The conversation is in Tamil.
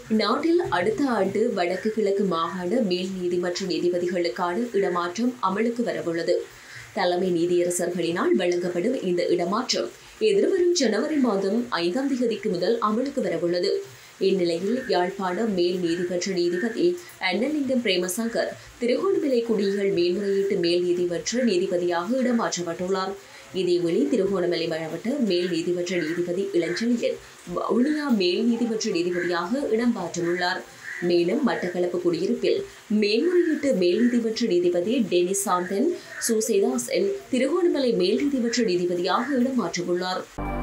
நாட்டில் அடுத்த ஆண்டு வடக்கு கிழக்கு மாகாண மேல் நீதிமன்ற நீதிபதிகளுக்கான இடமாற்றம் அமலுக்கு வரவுள்ளது தலைமை நீதியரசர்களினால் வழங்கப்படும் இந்த இடமாற்றம் எதிர்வரும் ஜனவரி மாதம் ஐந்தாம் தேதிக்கு முதல் அமலுக்கு வரவுள்ளது இந்நிலையில் யாழ்ப்பாண மேல் நீதிமன்ற நீதிபதி அன்னலிங்கம் பிரேமசங்கர் திருகோணமலை குடிகள் மேல்முறையீட்டு மேல் நீதிமன்ற நீதிபதியாக இடமாற்றப்பட்டுள்ளார் இதேவேளை திருகோணமலை மாவட்ட மேல் நீதிமன்ற நீதிபதி இளஞ்செழியன் வவுனியா மேல் நீதிமன்ற நீதிபதியாக இடமாற்றமுள்ளார் மேலும் மட்டக்களப்பு குடியிருப்பில் மேல்முறையீட்டு மேல் நீதிமன்ற நீதிபதி டெனிஸ் சாந்தன் சூசேதாசன் திருகோணமலை மேல் நீதிமன்ற நீதிபதியாக இடமாற்றமுள்ளார்